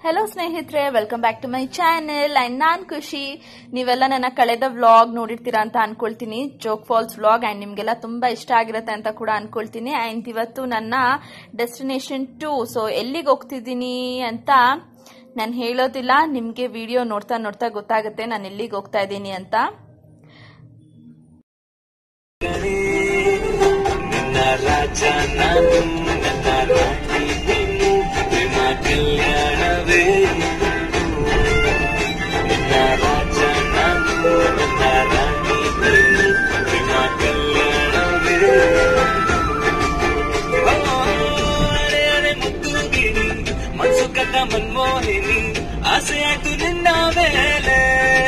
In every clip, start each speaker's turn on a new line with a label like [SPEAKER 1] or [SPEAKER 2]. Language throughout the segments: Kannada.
[SPEAKER 1] ಹೆಲೋ ಸ್ನೇಹಿತರೆ welcome back to my channel and ನಾನ್ ಖುಷಿ ನೀವೆಲ್ಲ ನನ್ನ ಕಳೆದ ವ್ಲಾಗ್ ನೋಡಿರ್ತೀರಾ ಅಂತ ಅನ್ಕೊಳ್ತೀನಿ ಜೋಕ್ ಫಾಲ್ಸ್ ವ್ಲಾಗ್ ಅಂಡ್ ನಿಮ್ಗೆಲ್ಲ ತುಂಬಾ ಇಷ್ಟ ಆಗಿರುತ್ತೆ ಅಂತ ಕೂಡ ಅನ್ಕೊಳ್ತೀನಿ ಅಂಡ್ ಇವತ್ತು ನನ್ನ ಡೆಸ್ಟಿನೇಷನ್ ಟು ಸೊ ಎಲ್ಲಿಗೆ ಹೋಗ್ತಿದ್ದೀನಿ ಅಂತ ನಾನು ಹೇಳೋದಿಲ್ಲ ನಿಮ್ಗೆ ವಿಡಿಯೋ ನೋಡ್ತಾ ನೋಡ್ತಾ ಗೊತ್ತಾಗುತ್ತೆ ನಾನು ಎಲ್ಲಿಗೆ ಹೋಗ್ತಾ ಇದ್ದೀನಿ ಅಂತ
[SPEAKER 2] ನಿನ್ನ ರಾಜ ನಾನು ನನ್ನ ರಾಣಿ ನೀನು ಪ್ರೇಮ ಕಲ್ಯಾಣವೇ ನಿನ್ನ ರಾಜ ನಾನು ನನ್ನ ರಾಣಿ ನೀನು ಪ್ರೇಮ ಕಲ್ಯಾಣವೇ ಓ, ಅರೆ ಅರೆ ಮುದ್ದು ಗಿಣಿ ಮನ್ಸು ಕಟ್ಟ ಮನ್ಮೋಹಿನಿ ಆಸೆ ಆಯ್ತು ನಿನ್ನ ಮೇಲೆ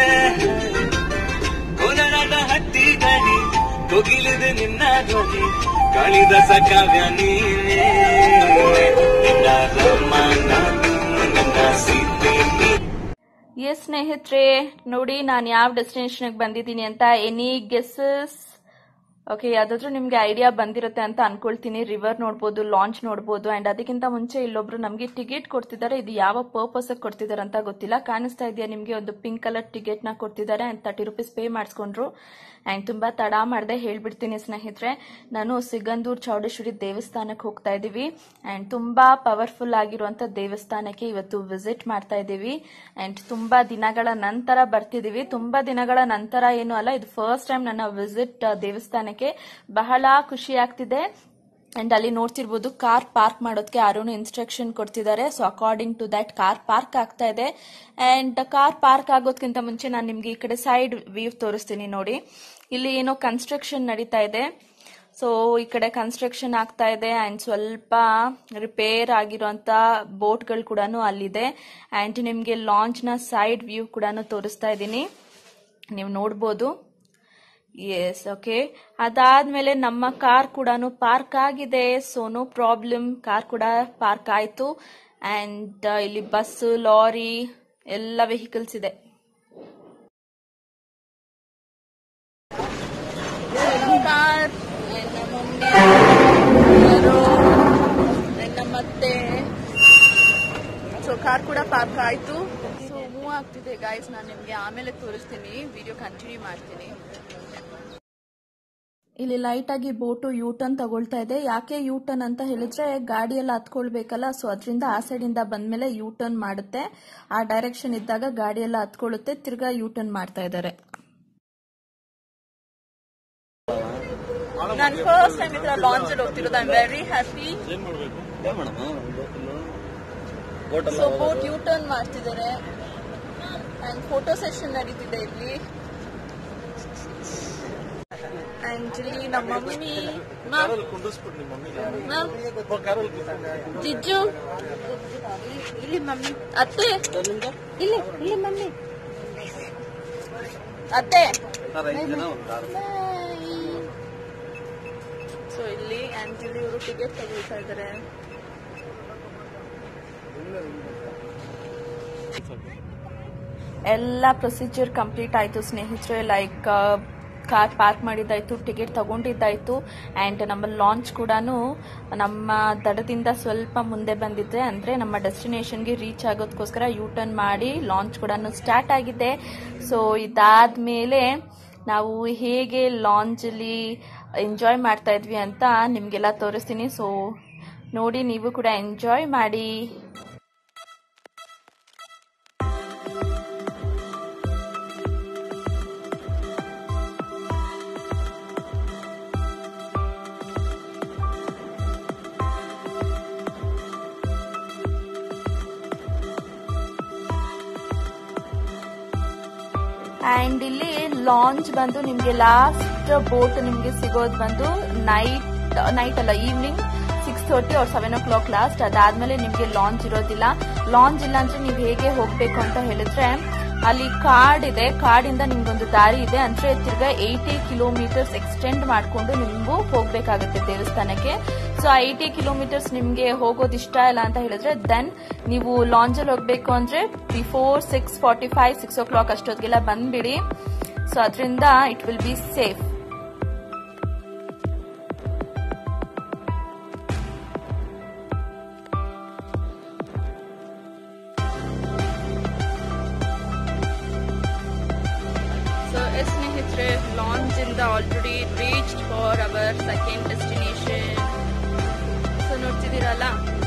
[SPEAKER 2] ಕೋಲಾರದ ಹತ್ತಿ ಗಣಿ ಕೋಗಿಲಿದೆ ನಿನ್ನ ಧ್ವನಿ ಕಾಳಿದಾಸ ಕಾವ್ಯ ನೀನೇ ನಿನ್ನ ರಾಮ ನಾನು ನನ್ನ ಸೀತೆ ನೀ
[SPEAKER 1] ಎಸ್ ಸ್ನೇಹಿತರೆ ನೋಡಿ ನಾನು ಯಾವ ಡೆಸ್ಟಿನೇಷನ್ಗೆ ಬಂದಿದ್ದೀನಿ ಅಂತ ಎನಿ ಗೆಸ್ಸಸ್ ಓಕೆ ಯಾವ್ದಾದ್ರು ನಿಮ್ಗೆ ಐಡಿಯಾ ಬಂದಿರುತ್ತೆ ಅಂತ ಅನ್ಕೊಳ್ತೀನಿ ರಿವರ್ ನೋಡ್ಬೋದು ಲಾಂಚ್ ನೋಡ್ಬೋದು ಅಂಡ್ ಅದಕ್ಕಿಂತ ಮುಂಚೆ ಇಲ್ಲೊಬ್ರು ನಮಗೆ ಟಿಕೆಟ್ ಕೊಡ್ತಿದ್ದಾರೆ ಇದು ಯಾವ ಪರ್ಪಸ್ ಕೊಡ್ತಿದ್ದಾರೆ ಅಂತ ಗೊತ್ತಿಲ್ಲ ಕಾಣಿಸ್ತಾ ಇದೆಯಾ ನಿಮಗೆ ಒಂದು ಪಿಂಕ್ ಕಲರ್ ಟಿಕೆಟ್ ನ ಕೊಡ್ತಿದ್ದಾರೆ ಅಂಡ್ ತರ್ಟಿ ರುಪೀಸ್ ಪೇ ಮಾಡಿಸ್ಕೊಂಡ್ರು ಅಂಡ್ ತುಂಬಾ ತಡ ಮಾಡದೆ ಹೇಳ್ಬಿಡ್ತೀನಿ ಸ್ನೇಹಿತರೆ ನಾನು ಸಿಗಂದೂರ್ ಚೌಡೇಶ್ವರಿ ದೇವಸ್ಥಾನಕ್ಕೆ ಹೋಗ್ತಾ ಇದ್ದೀವಿ ಅಂಡ್ ತುಂಬಾ ಪವರ್ಫುಲ್ ಆಗಿರುವಂತ ದೇವಸ್ಥಾನಕ್ಕೆ ಇವತ್ತು ವಿಸಿಟ್ ಮಾಡ್ತಾ ಇದ್ದೀವಿ ಅಂಡ್ ತುಂಬಾ ದಿನಗಳ ನಂತರ ಬರ್ತಿದೀವಿ ತುಂಬಾ ದಿನಗಳ ನಂತರ ಏನು ಅಲ್ಲ ಇದು ಫಸ್ಟ್ ಟೈಮ್ ನನ್ನ ವಿಸಿಟ್ ದೇವಸ್ಥಾನಕ್ಕೆ ಬಹಳ ಖುಷಿ ಆಗ್ತಿದೆ ಅಂಡ್ ಅಲ್ಲಿ ನೋಡ್ತಿರ್ಬೋದು ಕಾರ್ ಪಾರ್ಕ್ ಮಾಡೋದಕ್ಕೆ ಅರುಣ್ ಇನ್ಸ್ಟ್ರಕ್ಷನ್ ಕೊಡ್ತಿದ್ದಾರೆ so according to that car park ಆಗ್ತಾ ಇದೆ ಅಂಡ್ ಕಾರ್ ಪಾರ್ಕ್ ಆಗೋದಕ್ಕಿಂತ ಮುಂಚೆ ನಾನು ನಿಮ್ಗೆ ಈ ಕಡೆ ಸೈಡ್ ವ್ಯೂ ತೋರಿಸ್ತೀನಿ ನೋಡಿ ಇಲ್ಲಿ ಏನೋ ಕನ್ಸ್ಟ್ರಕ್ಷನ್ ನಡೀತಾ ಇದೆ ಸೊ ಈ ಕಡೆ ಕನ್ಸ್ಟ್ರಕ್ಷನ್ ಆಗ್ತಾ ಇದೆ ಅಂಡ್ ಸ್ವಲ್ಪ ರಿಪೇರ್ ಆಗಿರುವಂತ ಬೋಟ್ಗಳು ಕೂಡ ಅಲ್ಲಿದೆ ಅಂಡ್ ನಿಮ್ಗೆ ಲಾಂಚ್ ನ ಸೈಡ್ ವ್ಯೂ ಕೂಡ ತೋರಿಸ್ತಾ ಇದ್ದೀನಿ ನೀವು ನೋಡ್ಬೋದು ಎಸ್ ಓಕೆ ಅದಾದ್ಮೇಲೆ ನಮ್ಮ ಕಾರ್ ಕೂಡ ಪಾರ್ಕ್ ಆಗಿದೆ ಸೊ ನೋ ಪ್ರಾಬ್ಲಮ್ ಕಾರ್ ಕೂಡ ಪಾರ್ಕ್ ಆಯ್ತು ಅಂಡ್ ಇಲ್ಲಿ ಬಸ್ ಲಾರಿ ಎಲ್ಲ ವೆಹಿಕಲ್ಸ್ ಇದೆ ಕಾರ್ ನಮ್ಮತ್ತೆ ಸೊ ಕಾರ್ ಕೂಡ ಪಾರ್ಕ್ ಆಯ್ತು ಸೊ ಮೂವ್ ಆಗ್ತಿದೆ ಗೈಸ್ ನಾನು ನಿಮ್ಗೆ ಆಮೇಲೆ ತೋರಿಸ್ತೀನಿ ವಿಡಿಯೋ ಕಂಟಿನ್ಯೂ ಮಾಡ್ತೀನಿ ಇಲ್ಲಿ ಲೈಟ್ ಆಗಿ ಬೋಟು ಯೂ ಟರ್ನ್ ತಗೊಳ್ತಾ ಇದೆ ಯಾಕೆ ಯೂ ಟರ್ನ್ ಅಂತ ಹೇಳಿದ್ರೆ ಗಾಡಿ ಎಲ್ಲ ಹತ್ಕೊಳ್ಬೇಕಲ್ಲ ಸೊ ಅದರಿಂದ ಆ ಸೈಡ್ ಇಂದ ಬಂದ್ಮೇಲೆ ಯೂ ಟರ್ನ್ ಮಾಡುತ್ತೆ ಆ ಡೈರೆಕ್ಷನ್ ಇದ್ದಾಗ ಗಾಡಿ ಎಲ್ಲ ಹತ್ಕೊಳ್ಳುತ್ತೆ ತಿರ್ಗಾ ಯೂ ಟರ್ನ್ ಮಾಡ್ತಾ ಇದ್ದಾರೆ ನಾನು ಫಸ್ಟ್ ಟೈಮ್ ಇದ್ರ ಲಾಂಚ್ ಅಲ್ಲಿ ಹೋಗ್ತಿರೋದು I very happy so boat U turn ಮಾಡ್ತಿದ್ದಾರೆ ಅಂಡ್ ಫೋಟೋ ಸೆಷನ್ ನಡೀತಿದೆ ಇಲ್ಲಿ ಅಂಡ್ ಇಲ್ಲಿ ನಮ್ಮ ಮಮ್ಮಿ ಜಿಜ್ಜು ಇಲ್ಲಿ ಮಮ್ಮಿ ಅತ್ತೆ ಇಲ್ಲಿ ಇಲ್ಲಿ ಮಮ್ಮಿ ಅತ್ತೆ ಸೊ ಇಲ್ಲಿ ಅಂಡ್ ಇಲ್ಲಿ ಇವರು ಟಿಕೆಟ್ ತಗೊಳ್ತಾ ಇದ್ದಾರೆ ಎಲ್ಲ ಪ್ರೊಸೀಜರ್ ಕಂಪ್ಲೀಟ್ ಆಯ್ತು ಸ್ನೇಹಿತರೆ ಲೈಕ್ ಕಾರ್ ಪಾರ್ಕ್ ಮಾಡಿದ್ದಾಯ್ತು ಟಿಕೆಟ್ ತಗೊಂಡಿದ್ದಾಯ್ತು ಅಂಡ್ ನಮ್ಮ ಲಾಂಚ್ ಕೂಡ ನಮ್ಮ ದಡದಿಂದ ಸ್ವಲ್ಪ ಮುಂದೆ ಬಂದಿದ್ರೆ ಅಂದ್ರೆ ನಮ್ಮ ಡೆಸ್ಟಿನೇಷನ್ಗೆ ರೀಚ್ ಆಗೋದಕ್ಕೋಸ್ಕರ ಯೂ ಟರ್ನ್ ಮಾಡಿ ಲಾಂಚ್ ಕೂಡ ಸ್ಟಾರ್ಟ್ ಆಗಿದೆ ಸೊ ಇದಾದ್ಮೇಲೆ ನಾವು ಹೇಗೆ ಲಾಂಚಲ್ಲಿ ಎಂಜಾಯ್ ಮಾಡ್ತಾ ಇದ್ವಿ ಅಂತ ನಿಮಗೆಲ್ಲ ತೋರಿಸ್ತೀನಿ ಸೊ ನೋಡಿ ನೀವು ಕೂಡ ಎಂಜಾಯ್ ಮಾಡಿ ಅಂಡ್ ಇಲ್ಲಿ ಲಾಂಚ್ ಬಂದು ನಿಮ್ಗೆ ಲಾಸ್ಟ್ ಬೋಟ್ ನಿಮ್ಗೆ ಸಿಗೋದು ಬಂದು ನೈಟ್ ನೈಟ್ ಅಲ್ಲ ಈವ್ನಿಂಗ್ ಸಿಕ್ಸ್ ತರ್ಟಿ ಅವ್ರ ಸೆವೆನ್ ಓ ಕ್ಲಾಕ್ ಲಾಸ್ಟ್ ಅದಾದ್ಮೇಲೆ ನಿಮ್ಗೆ ಲಾಂಚ್ ಇರೋದಿಲ್ಲ ಲಾಂಚ್ ಇಲ್ಲ ಅಂದ್ರೆ ನೀವು ಹೇಗೆ ಹೋಗ್ಬೇಕು ಅಂತ ಹೇಳಿದ್ರೆ ಅಲ್ಲಿ ಕಾರ್ಡ್ ಇದೆ ಕಾರ್ಡಿಂದ ನಿಮ್ಗೊಂದು ದಾರಿ ಇದೆ ಅಂದ್ರೆ ತಿರ್ಗಾ ಏಯ್ಟಿ ಕಿಲೋಮೀಟರ್ಸ್ ಎಕ್ಸ್ಟೆಂಡ್ ಮಾಡ್ಕೊಂಡು ನಿಮ್ಗೂ ಹೋಗ್ಬೇಕಾಗುತ್ತೆ ದೇವಸ್ಥಾನಕ್ಕೆ ಸೊ ಆ ಏಯ್ಟಿ ಕಿಲೋಮೀಟರ್ಸ್ ನಿಮ್ಗೆ ಹೋಗೋದು ಇಷ್ಟ ಇಲ್ಲ ಅಂತ ಹೇಳಿದ್ರೆ ದೆನ್ ನೀವು ಲಾಂಜಲ್ಲಿ ಹೋಗ್ಬೇಕು ಅಂದ್ರೆ before six forty five six o'clock ಅಷ್ಟೊತ್ತಿಗೆಲ್ಲ ಬಂದ್ಬಿಡಿ ಸೊ ಅದರಿಂದ it will be safe launch ಇಂದ already reach for our second destination so ನೋಡ್ತಿದ್ದೀರಲ್ಲ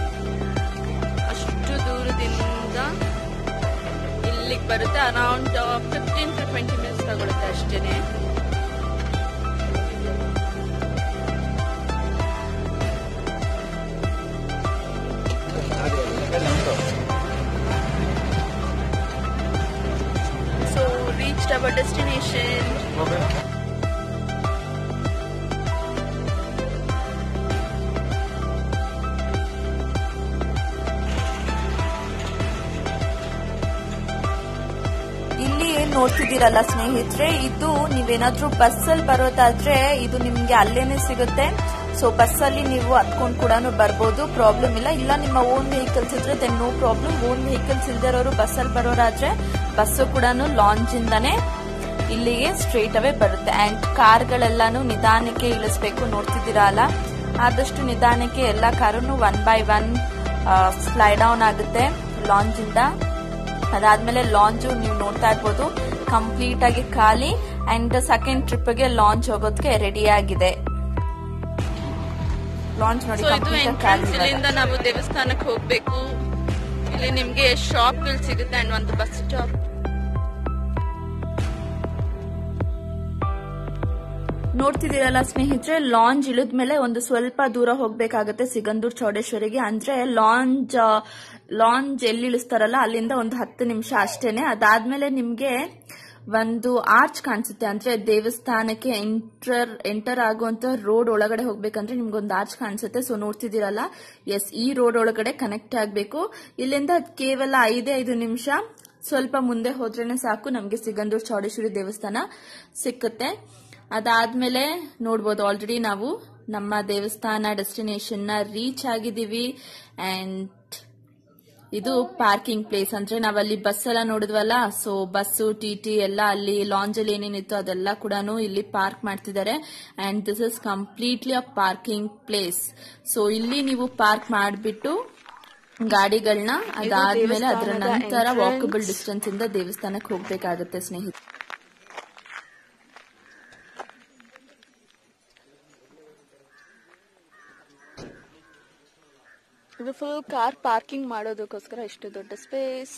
[SPEAKER 1] ಅಷ್ಟು ದೂರದಿಂದ ಇಲ್ಲಿಗೆ ಬರುತ್ತೆ around fifteen to twenty minutes ತಗೊಳುತ್ತೆ ಅಷ್ಟೇನೆ ಸೊ ರೀಚ್ಡ್ ಅವರ್ ಡೆಸ್ಟಿನೇಷನ್
[SPEAKER 3] ಇಲ್ಲಿ ಏನ್ ನೋಡ್ತಿದ್ದೀರಲ್ಲ ಸ್ನೇಹಿತರೆ ಇದು ನೀವೇನಾದ್ರೂ ಬಸ್ಸಲ್ಲಿ ಬರೋದಾದ್ರೆ ಇದು ನಿಮ್ಗೆ ಅಲ್ಲೇನೆ ಸಿಗುತ್ತೆ ಸೊ ಬಸ್ಸಲ್ಲಿ ನೀವು ಹತ್ಕೊಂಡು ಕೂಡ ಬರ್ಬೋದು ಪ್ರಾಬ್ಲಮ್ ಇಲ್ಲ ಇಲ್ಲ ನಿಮ್ಮ ಓನ್ ವೆಹಿಕಲ್ಸ್ ಇದ್ರೆ then no problem own vehicles ಇಲ್ದಿರೋರು ಬಸ್ಸಲ್ಲಿ ಬರೋರಾದ್ರೆ ಬಸ್ಸು ಕೂಡ ಲಾಂಚ್ ಇಂದಾನೆ ಇಲ್ಲಿಗೆ ಸ್ಟ್ರೇಟ್ ಅವೇ ಬರುತ್ತೆ ಅಂಡ್ ಕಾರ್ಗಳೆಲ್ಲಾನು ನಿಧಾನಕ್ಕೆ ಇಳಿಸ್ಬೇಕು ನೋಡ್ತಿದ್ದೀರಾ ಅಲ್ಲ ಆದಷ್ಟು ನಿಧಾನಕ್ಕೆ ಎಲ್ಲ ಕಾರನ್ನು one by one slide down ಆಗುತ್ತೆ ಲಾಂಚ್ ಇಂದ ಅದಾದ್ಮೇಲೆ ಲಾಂಚ್ ನೀವು ನೋಡ್ತಾ ಇರ್ಬೋದು ಕಂಪ್ಲೀಟ್ ಆಗಿ ಖಾಲಿ ಅಂಡ್ ಸೆಕೆಂಡ್ ಟ್ರಿಪ್ ಗೆ ಲಾಂಚ್ ಹೋಗೋದಕ್ಕೆ ರೆಡಿ ಆಗಿದೆ ಲಾಂಚ್ ನೋಡಿ
[SPEAKER 1] ಸೊ ಇದು
[SPEAKER 3] ಕಂಪ್ಲೀಟ್
[SPEAKER 1] ಎಂಟ್ರೆನ್ಸ್
[SPEAKER 3] ಖಾಲಿ
[SPEAKER 1] ಇಲ್ಲಿಂದ ನಾವು ದೇವಸ್ಥಾನಕ್ಕೆ ಹೋಗ್ಬೇಕು ಇಲ್ಲಿ ನಿಮ್ಗೆ ಶಾಪ್ಗಳು ಸಿಗುತ್ತೆ ಅಂಡ್ ಒಂದು ಬಸ್ ಸ್ಟಾಪ್
[SPEAKER 3] ನೋಡ್ತಿದ್ದೀರಲ್ಲ ಸ್ನೇಹಿತರೆ ಲಾಂಜ್ ಇಳಿದ್ಮೇಲೆ ಒಂದು ಸ್ವಲ್ಪ ದೂರ ಹೋಗ್ಬೇಕಾಗತ್ತೆ ಸಿಗಂದೂರ್ ಚೌಡೇಶ್ವರಿಗೆ ಅಂದ್ರೆ ಲಾಂಜ್ ಲಾಂಜ್ ಎಲ್ಲಿ ಇಳಿಸ್ತಾರಲ್ಲ ಅಲ್ಲಿಂದ ಒಂದು ಹತ್ತು ನಿಮಿಷ ಅಷ್ಟೇನೆ ಅದಾದ್ಮೇಲೆ ನಿಮ್ಗೆ ಒಂದು ಆರ್ಚ್ ಕಾಣಿಸುತ್ತೆ ಅಂದ್ರೆ ದೇವಸ್ಥಾನಕ್ಕೆ ಎಂಟರ್ ಎಂಟರ್ ಆಗುವಂತ ರೋಡ್ ಒಳಗಡೆ ಹೋಗ್ಬೇಕಂದ್ರೆ ನಿಮ್ಗೆ ಒಂದು ಆರ್ಚ್ ಕಾಣಿಸುತ್ತೆ ಸೊ ನೋಡ್ತಿದ್ದೀರಲ್ಲ ಎಸ್ ಈ ರೋಡ್ ಒಳಗಡೆ ಕನೆಕ್ಟ್ ಆಗ್ಬೇಕು ಇಲ್ಲಿಂದ ಕೇವಲ ಐದೇ ಐದು ನಿಮಿಷ ಸ್ವಲ್ಪ ಮುಂದೆ ಹೋದ್ರೇನೆ ಸಾಕು ನಮ್ಗೆ ಸಿಗಂದೂರ್ ಚೌಡೇಶ್ವರಿ ದೇವಸ್ಥಾನ ಸಿಕ್ಕುತ್ತೆ ಅದಾದ್ಮೇಲೆ ನೋಡ್ಬೋದು ಆಲ್ರೆಡಿ ನಾವು ನಮ್ಮ ದೇವಸ್ಥಾನ ಡೆಸ್ಟಿನೇಷನ್ ನ ರೀಚ್ ಆಗಿದ್ದೀವಿ ಅಂಡ್ ಇದು ಪಾರ್ಕಿಂಗ್ ಪ್ಲೇಸ್ ಅಂದ್ರೆ ನಾವಲ್ಲಿ ಬಸ್ ಎಲ್ಲ ನೋಡಿದ್ವಲ್ಲ ಸೊ ಬಸ್ಸು ಟಿ ಟಿ ಎಲ್ಲ ಅಲ್ಲಿ ಲಾಂಜ್ ಅಲ್ಲಿ ಏನೇನಿತ್ತು ಅದೆಲ್ಲ ಕೂಡ ಇಲ್ಲಿ ಪಾರ್ಕ್ ಮಾಡ್ತಿದ್ದಾರೆ and this is completely a parking place so ಇಲ್ಲಿ ನೀವು ಪಾರ್ಕ್ ಮಾಡಿಬಿಟ್ಟು ಗಾಡಿಗಳನ್ನ ಅದಾದ್ಮೇಲೆ ಅದರ
[SPEAKER 1] ದೇವಸ್ಥಾನದ
[SPEAKER 3] ನಂತರ
[SPEAKER 1] entrance.
[SPEAKER 3] ವಾಕಬಲ್ ಡಿಸ್ಟೆನ್ಸ್ ಇಂದ ದೇವಸ್ಥಾನಕ್ಕೆ ಹೋಗ್ಬೇಕಾಗತ್ತೆ ಸ್ನೇಹಿತರೆ
[SPEAKER 1] ಇದು ಫುಲ್ ಕಾರ್ ಪಾರ್ಕಿಂಗ್ ಮಾಡೋದಕ್ಕೋಸ್ಕರ ಇಷ್ಟು ದೊಡ್ಡ ಸ್ಪೇಸ್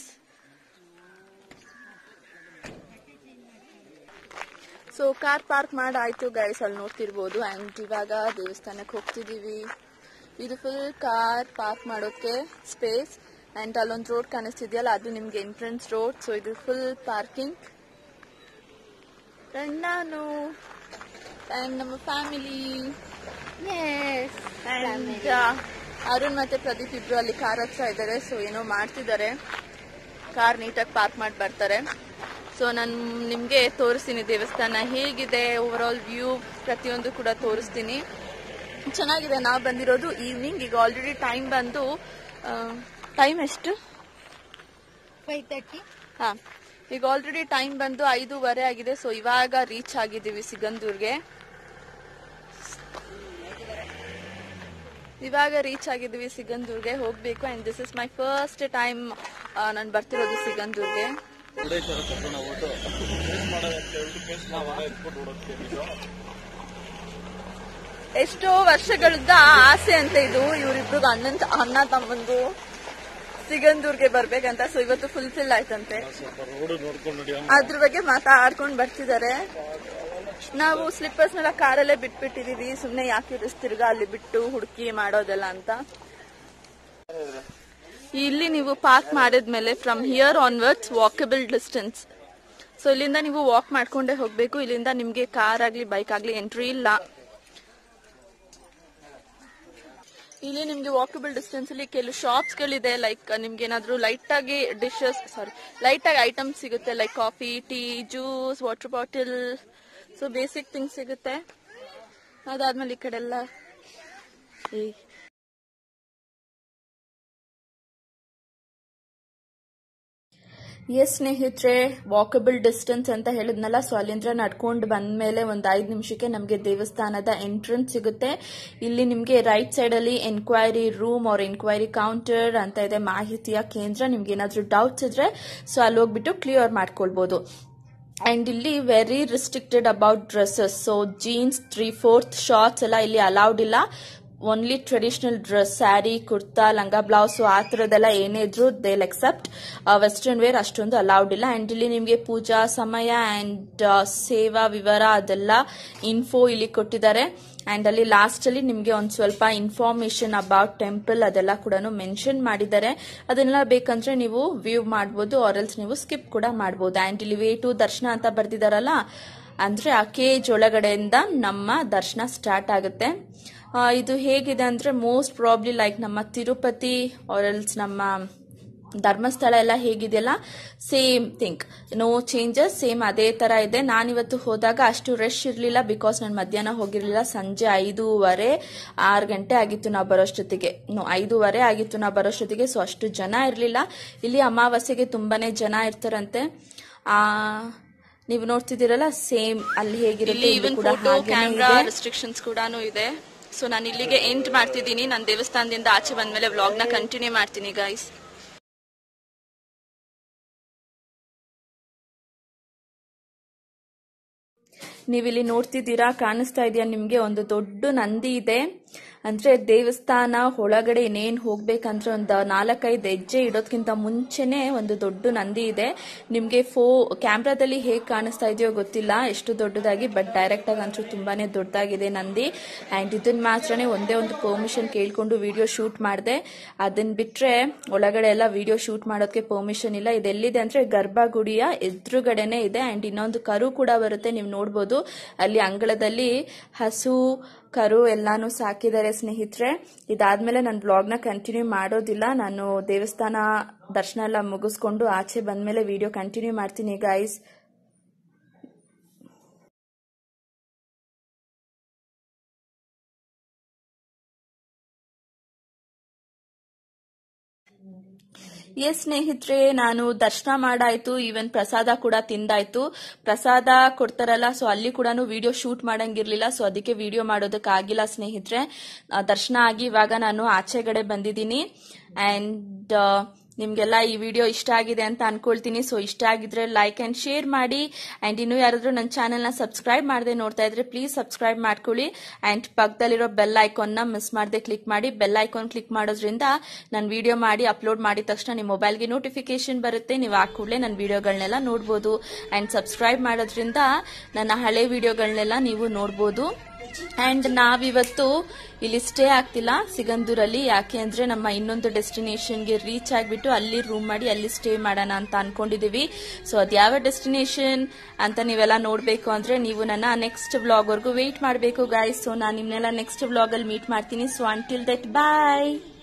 [SPEAKER 1] ಸೊ ಕಾರ್ ಪಾರ್ಕ್ ಮಾಡಾಯ್ತು ಗೈಸ್ ಅಲ್ಲಿ ನೋಡ್ತಿರ್ಬೋದು ಅಂಡ್ ಇವಾಗ ದೇವಸ್ಥಾನಕ್ಕೆ ಹೋಗ್ತಿದೀವಿ ಇದು ಫುಲ್ ಕಾರ್ ಪಾರ್ಕ್ ಮಾಡೋಕೆ ಸ್ಪೇಸ್ ಅಂಡ್ ಅಲ್ಲೊಂದು ರೋಡ್ ಕಾಣಿಸ್ತಿದೆಯಲ್ಲ ಅದು ನಿಮ್ಗೆ ಎಂಟ್ರೆನ್ಸ್ ರೋಡ್ ಸೊ ಇದು ಫುಲ್ ಪಾರ್ಕಿಂಗ್ ಅಂಡ್ ನಾನು ಅಂಡ್ ನಮ್ಮ ಫ್ಯಾಮಿಲಿ ಅಂಡ್ ಅರುಣ್ ಮತ್ತೆ ಪ್ರದೀಪ್ ಇಬ್ರು ಅಲ್ಲಿ ಕಾರ್ ಹತ್ರ ಇದ್ದಾರೆ ಸೊ ಏನೋ ಮಾಡ್ತಿದ್ದಾರೆ ಕಾರ್ ನೀಟಾಗಿ ಪಾರ್ಕ್ ಮಾಡಿ ಬರ್ತಾರೆ ಸೊ ನಾನು ನಿಮಗೆ ತೋರಿಸ್ತೀನಿ ದೇವಸ್ಥಾನ ಹೇಗಿದೆ ಓವರ್ ಆಲ್ ವ್ಯೂ ಪ್ರತಿಯೊಂದು ಕೂಡ ತೋರಿಸ್ತೀನಿ ಚೆನ್ನಾಗಿದೆ ನಾವು ಬಂದಿರೋದು ಈವ್ನಿಂಗ್ ಈಗ ಆಲ್ರೆಡಿ ಟೈಮ್ ಬಂದು ಟೈಮ್ ಎಷ್ಟು
[SPEAKER 4] ಫೈವ್ ತರ್ಟಿ
[SPEAKER 1] ಹಾ ಈಗ ಆಲ್ರೆಡಿ ಟೈಮ್ ಬಂದು ಐದೂವರೆ ಆಗಿದೆ ಸೊ ಇವಾಗ ರೀಚ್ ಆಗಿದ್ದೀವಿ ಸಿಗಂದೂರ್ಗೆ ಇವಾಗ ರೀಚ್ ಆಗಿದ್ದೀವಿ ಸಿಗಂದೂರ್ಗೆ ಹೋಗ್ಬೇಕು and this is my first time ನಾನು ಬರ್ತಿರೋದು ಸಿಗಂದೂರ್ಗೆ ಎಷ್ಟೋ ವರ್ಷಗಳದ ಆಸೆ ಅಂತ ಇದು ಇವರಿಬ್ರಿಗೆ ಅಣ್ಣನ್ ಅಣ್ಣ ತಮ್ಮಂದು ಸಿಗಂದೂರ್ಗೆ ಬರ್ಬೇಕಂತ ಸೊ ಇವತ್ತು ಫುಲ್ಫಿಲ್ ಆಯ್ತಂತೆ ಅದ್ರ ಬಗ್ಗೆ ಮಾತಾಡ್ಕೊಂಡು ಬರ್ತಿದ್ದಾರೆ ನಾವು ಸ್ಲಿಪ್ಪರ್ಸ್ ನೆಲ್ಲ ಕಾರಲ್ಲೇ ಬಿಟ್ಬಿಟ್ಟಿದೀವಿ ಸುಮ್ನೆ ಯಾಕೆ ತಿರ್ಗ ಅಲ್ಲಿ ಬಿಟ್ಟು ಹುಡುಕಿ ಮಾಡೋದೆಲ್ಲ ಅಂತ ಇಲ್ಲಿ ನೀವು ಪಾರ್ಕ್ ಮಾಡಿದ್ಮೇಲೆ from here onwards walkable distance so ಇಲ್ಲಿಂದ ನೀವು ವಾಕ್ ಮಾಡ್ಕೊಂಡೇ ಹೋಗ್ಬೇಕು ಇಲ್ಲಿಂದ ನಿಮ್ಗೆ ಕಾರ್ ಆಗ್ಲಿ ಬೈಕ್ ಆಗ್ಲಿ ಎಂಟ್ರಿ ಇಲ್ಲ ಇಲ್ಲಿ ನಿಮ್ಗೆ ವಾಕಬಲ್ ಡಿಸ್ಟೆನ್ಸ್ ಅಲ್ಲಿ ಕೆಲವು ಶಾಪ್ಸ್ ಗಳಿದೆ ಲೈಕ್ ನಿಮ್ಗೆ ಏನಾದ್ರು ಲೈಟ್ ಆಗಿ ಡಿಶಸ್ ಸಾರಿ ಲೈಟ್ ಆಗಿ ಐಟಮ್ಸ್ ಸಿಗುತ್ತೆ like coffee tea juice water bottle so basic things ಸಿಗುತ್ತೆ ಅದಾದ್ಮೇಲೆ ಈ ಕಡೆ ಎಲ್ಲ ಏಯ್
[SPEAKER 3] ಎಸ್ ಸ್ನೇಹಿತರೆ ವಾಕಬಲ್ ಡಿಸ್ಟೆನ್ಸ್ ಅಂತ ಹೇಳಿದ್ನಲ್ಲ ಸೊ ಅಲ್ಲಿಂದ ನಡ್ಕೊಂಡು ಬಂದ್ಮೇಲೆ ಒಂದು ಐದು ನಿಮಿಷಕ್ಕೆ ನಮಗೆ ದೇವಸ್ಥಾನದ ಎಂಟ್ರೆನ್ಸ್ ಸಿಗುತ್ತೆ ಇಲ್ಲಿ ನಿಮಗೆ ರೈಟ್ ಸೈಡ್ ಅಲ್ಲಿ ಎನ್ಕ್ವೈರಿ ರೂಮ್ ಅವ್ರ ಎನ್ಕ್ವೈರಿ ಕೌಂಟರ್ ಅಂತ ಇದೆ ಮಾಹಿತಿಯ ಕೇಂದ್ರ ನಿಮ್ಗೆ ಏನಾದ್ರೂ ಡೌಟ್ಸ್ ಇದ್ರೆ ಸೊ ಅಲ್ಲಿ ಹೋಗ್ಬಿಟ್ಟು ಕ್ಲಿಯರ್ ಮಾಡ್ಕೊಳ್ಬಹುದು ಅಂಡ್ ಇಲ್ಲಿ very restricted about dresses so jeans three fourth shorts ಎಲ್ಲ ಇಲ್ಲಿ ಅಲೌಡ್ ಇಲ್ಲ only traditional dress sari kurta ಲಂಗ ಬ್ಲೌಸ್ ಆ ಥರದ್ದೆಲ್ಲ ಏನೇ ಇದ್ರು ದೇಲ್ ಎಕ್ಸೆಪ್ಟ್ ವೆಸ್ಟರ್ನ್ ವೇರ್ ಅಷ್ಟೊಂದು ಅಲೌಡ್ ಇಲ್ಲ ಅಂಡ್ ಇಲ್ಲಿ ನಿಮಗೆ ಪೂಜಾ ಸಮಯ ಅಂಡ್ ಸೇವಾ ವಿವರ ಅದೆಲ್ಲ ಇನ್ಫೋ ಇಲ್ಲಿ ಕೊಟ್ಟಿದ್ದಾರೆ ಅಂಡ್ ಅಲ್ಲಿ ಲಾಸ್ಟ್ ಅಲ್ಲಿ ನಿಮಗೆ ಒಂದು ಸ್ವಲ್ಪ ಇನ್ಫಾರ್ಮೇಶನ್ ಅಬೌಟ್ ಟೆಂಪಲ್ ಅದೆಲ್ಲ ಕೂಡ ಮೆನ್ಷನ್ ಮಾಡಿದ್ದಾರೆ ಅದನ್ನೆಲ್ಲ ಬೇಕಂದ್ರೆ ನೀವು ವ್ಯೂ ಮಾಡ್ಬೋದು ಆರಲ್ಸ್ ನೀವು ಸ್ಕಿಪ್ ಕೂಡ ಮಾಡ್ಬೋದು ಅಂಡ್ ಇಲ್ಲಿ ವೇ ಟು ದರ್ಶನ ಅಂತ ಬರ್ದಿದಾರಲ್ಲ ಅಂದ್ರೆ ಆ ಕೇಜ್ ಒಳಗಡೆಯಿಂದ ನಮ್ಮ ದರ್ಶನ ಸ್ಟಾರ್ಟ್ ಆಗುತ್ತೆ ಆ, ಇದು ಹೇಗಿದೆ ಅಂದ್ರೆ ಮೋಸ್ಟ್ ಪ್ರಾಬ್ಲಿ ಲೈಕ್ ನಮ್ಮ ತಿರುಪತಿ ಆರಲ್ಸ್ ನಮ್ಮ ಧರ್ಮಸ್ಥಳ ಎಲ್ಲ ಹೇಗಿದೆಯಲ್ಲ same think no changes same ಅದೇ ತರ ಇದೆ ನಾನಿವತ್ತು ಹೋದಾಗ ಅಷ್ಟು ರಶ್ ಇರಲಿಲ್ಲ ಬಿಕಾಸ್ ನಾನು ಮಧ್ಯಾಹ್ನ ಹೋಗಿರಲಿಲ್ಲ ಸಂಜೆ ಐದೂವರೆ ಆರು ಗಂಟೆ ಆಗಿತ್ತು ನಾವು ಬರೋಷ್ಟೊತ್ತಿಗೆ ನೋ ಐದೂವರೆ ಆಗಿತ್ತು ನಾವು ಬರೋಷ್ಟೊತ್ತಿಗೆ ಸೊ ಅಷ್ಟು ಜನ ಇರಲಿಲ್ಲ ಇಲ್ಲಿ ಅಮಾವಾಸ್ಯೆಗೆ ತುಂಬಾನೇ ಜನ ಇರ್ತಾರಂತೆ ಆ ನೀವು ನೋಡ್ತಿದ್ದೀರಲ್ಲ ಸೇಮ್ ಅಲ್ಲಿ ಹೇಗಿರುತ್ತೆ
[SPEAKER 1] ಇಲ್ಲಿ
[SPEAKER 3] ಇಲ್ಲಿ
[SPEAKER 1] ಇವನ್
[SPEAKER 3] ಕೂಡ
[SPEAKER 1] ಫೋಟೋ
[SPEAKER 3] ಹಾಗೇನೇ
[SPEAKER 1] ಕ್ಯಾಮ್ರಾ
[SPEAKER 3] ಇದೆ.
[SPEAKER 1] ರೆಸ್ಟ್ರಿಕ್ಷನ್ಸ್ ಕೂಡ ಇದೆ ಸೊ ನಾನು ಇಲ್ಲಿಗೆ ಎಂಡ್ ಮಾಡ್ತಿದ್ದೀನಿ ನಾನು ದೇವಸ್ಥಾನದಿಂದ ಆಚೆ ಬಂದ್ಮೇಲೆ ವ್ಲಾಗ್ ನ ಕಂಟಿನ್ಯೂ ಮಾಡ್ತೀನಿ ಗೈಸ್
[SPEAKER 3] ನೀವಿಲ್ಲಿ ನೋಡ್ತಿದ್ದೀರಾ ಕಾಣಿಸ್ತಾ ಇದೆಯಾ ನಿಮ್ಗೆ ಒಂದು ದೊಡ್ಡ ನಂದಿ ಇದೆ ಅಂದ್ರೆ ದೇವಸ್ಥಾನ ಒಳಗಡೆ ಇನ್ನೇನ್ ಹೋಗ್ಬೇಕಂದ್ರೆ ಒಂದು ನಾಲ್ಕೈದು ಹೆಜ್ಜೆ ಇಡೋದ್ಕಿಂತ ಮುಂಚೆನೆ ಒಂದು ದೊಡ್ಡ ನಂದಿ ಇದೆ ನಿಮ್ಗೆ ಫೋ ಕ್ಯಾಮ್ರಾದಲ್ಲಿ ಹೇಗ್ ಕಾಣಿಸ್ತಾ ಇದೆಯೋ ಗೊತ್ತಿಲ್ಲ ಎಷ್ಟು ದೊಡ್ಡದಾಗಿ ಬಟ್ ಡೈರೆಕ್ಟ್ ಆಗಿ ಅಂತೂ ತುಂಬಾನೇ ದೊಡ್ಡದಾಗಿದೆ ನಂದಿ ಅಂಡ್ ಇದನ್ನ ಮಾತ್ರನೇ ಒಂದೇ ಒಂದು ಪರ್ಮಿಷನ್ ಕೇಳ್ಕೊಂಡು ವಿಡಿಯೋ ಶೂಟ್ ಮಾಡಿದೆ ಅದನ್ನ ಬಿಟ್ರೆ ಒಳಗಡೆ ಎಲ್ಲ ವಿಡಿಯೋ ಶೂಟ್ ಮಾಡೋದಕ್ಕೆ ಪರ್ಮಿಷನ್ ಇಲ್ಲ ಇದೆಲ್ಲಿದೆ ಅಂದ್ರೆ ಗರ್ಭಗುಡಿಯ ಎದುರುಗಡೆನೆ ಇದೆ ಅಂಡ್ ಇನ್ನೊಂದು ಕರು ಕೂಡ ಬರುತ್ತೆ ನೀವು ನೋಡ್ಬೋದು ಅಲ್ಲಿ ಅಂಗಳದಲ್ಲಿ ಹಸು ಕರು ಎಲ್ಲಾನು ಸಾಕಿದ್ದಾರೆ ಸ್ನೇಹಿತರೆ ಇದಾದ್ಮೇಲೆ ನಾನು ಬ್ಲಾಗ್ನ ಕಂಟಿನ್ಯೂ ಮಾಡೋದಿಲ್ಲ ನಾನು ದೇವಸ್ಥಾನ ದರ್ಶನ ಎಲ್ಲ ಮುಗಿಸ್ಕೊಂಡು ಆಚೆ ಬಂದ್ಮೇಲೆ ವಿಡಿಯೋ ಕಂಟಿನ್ಯೂ ಮಾಡ್ತೀನಿ ಗೈಸ್ ಎಸ್ ಸ್ನೇಹಿತರೆ ನಾನು ದರ್ಶನ ಮಾಡಾಯ್ತು ಈವನ್ ಪ್ರಸಾದ ಕೂಡ ತಿಂದಾಯ್ತು ಪ್ರಸಾದ ಕೊಡ್ತಾರಲ್ಲ ಸೊ ಅಲ್ಲಿ ಕೂಡ ವಿಡಿಯೋ ಶೂಟ್ ಮಾಡಂಗಿರ್ಲಿಲ್ಲ ಸೊ ಅದಕ್ಕೆ ವಿಡಿಯೋ ಮಾಡೋದಕ್ಕಾಗಿಲ್ಲ ಸ್ನೇಹಿತರೆ ಆ, ದರ್ಶನ ಆಗಿ ಇವಾಗ ನಾನು ಆಚೆಗಡೆ ಬಂದಿದ್ದೀನಿ ಅಂಡ್ ನಿಮ್ಗೆಲ್ಲ ಈ ವಿಡಿಯೋ ಇಷ್ಟ ಆಗಿದೆ ಅಂತ ಅನ್ಕೊಳ್ತೀನಿ ಸೊ ಇಷ್ಟ ಆಗಿದ್ರೆ ಲೈಕ್ ಅಂಡ್ ಶೇರ್ ಮಾಡಿ ಅಂಡ್ ಇನ್ನು ಯಾರಾದ್ರೂ ನನ್ನ ಚಾನೆಲ್ನ ಸಬ್ಸ್ಕ್ರೈಬ್ ಮಾಡದೆ ನೋಡ್ತಾ ಇದ್ರೆ ಪ್ಲೀಸ್ ಸಬ್ಸ್ಕ್ರೈಬ್ ಮಾಡ್ಕೊಳ್ಳಿ ಅಂಡ್ ಪಕ್ಕದಲ್ಲಿರೋ ಬೆಲ್ ಐಕಾನ್ನ ಮಿಸ್ ಮಾಡದೆ ಕ್ಲಿಕ್ ಮಾಡಿ ಬೆಲ್ ಐಕಾನ್ ಕ್ಲಿಕ್ ಮಾಡೋದ್ರಿಂದ ನಾನು ವಿಡಿಯೋ ಮಾಡಿ ಅಪ್ಲೋಡ್ ಮಾಡಿದ ತಕ್ಷಣ ನಿಮ್ಮ ಮೊಬೈಲ್ಗೆ ನೋಟಿಫಿಕೇಶನ್ ಬರುತ್ತೆ ನೀವು ಆ ಕೂಡಲೇ ನನ್ನ ವಿಡಿಯೋಗಳನ್ನೆಲ್ಲ ನೋಡ್ಬೋದು ಅಂಡ್ ಸಬ್ಸ್ಕ್ರೈಬ್ ಮಾಡೋದ್ರಿಂದ ನನ್ನ ಹಳೆ ವಿಡಿಯೋಗಳನ್ನೆಲ್ಲ ನೀವು ನೋಡ್ಬೋದು ಅಂಡ್ ನಾವಿವತ್ತು ಇಲ್ಲಿ ಸ್ಟೇ ಆಗ್ತಿಲ್ಲ ಸಿಗಂದೂರಲ್ಲಿ ಯಾಕೆ ಅಂದ್ರೆ ನಮ್ಮ ಇನ್ನೊಂದು ಡೆಸ್ಟಿನೇಷನ್ಗೆ ರೀಚ್ ಆಗಿಬಿಟ್ಟು ಅಲ್ಲಿ ರೂಮ್ ಮಾಡಿ ಅಲ್ಲಿ ಸ್ಟೇ ಮಾಡೋಣ ಅಂತ ಅನ್ಕೊಂಡಿದೀವಿ ಸೊ ಅದ್ಯಾವ ಡೆಸ್ಟಿನೇಷನ್ ಅಂತ ನೀವೆಲ್ಲ ನೋಡ್ಬೇಕು ಅಂದ್ರೆ ನೀವು ನನ್ನ ನೆಕ್ಸ್ಟ್ ವ್ಲಾಗ್ ವರ್ಗೂ ವೇಟ್ ಮಾಡಬೇಕು ಗಾಯ್ಸ್ ಸೊ ನಾನು ನಿಮ್ನೆಲ್ಲ ನೆಕ್ಸ್ಟ್ ವ್ಲಾಗ್ ಅಲ್ಲಿ ಮೀಟ್ ಮಾಡ್ತೀನಿ ಸೊ ಅಂಟಿಲ್ ದಟ್ ಬಾಯ್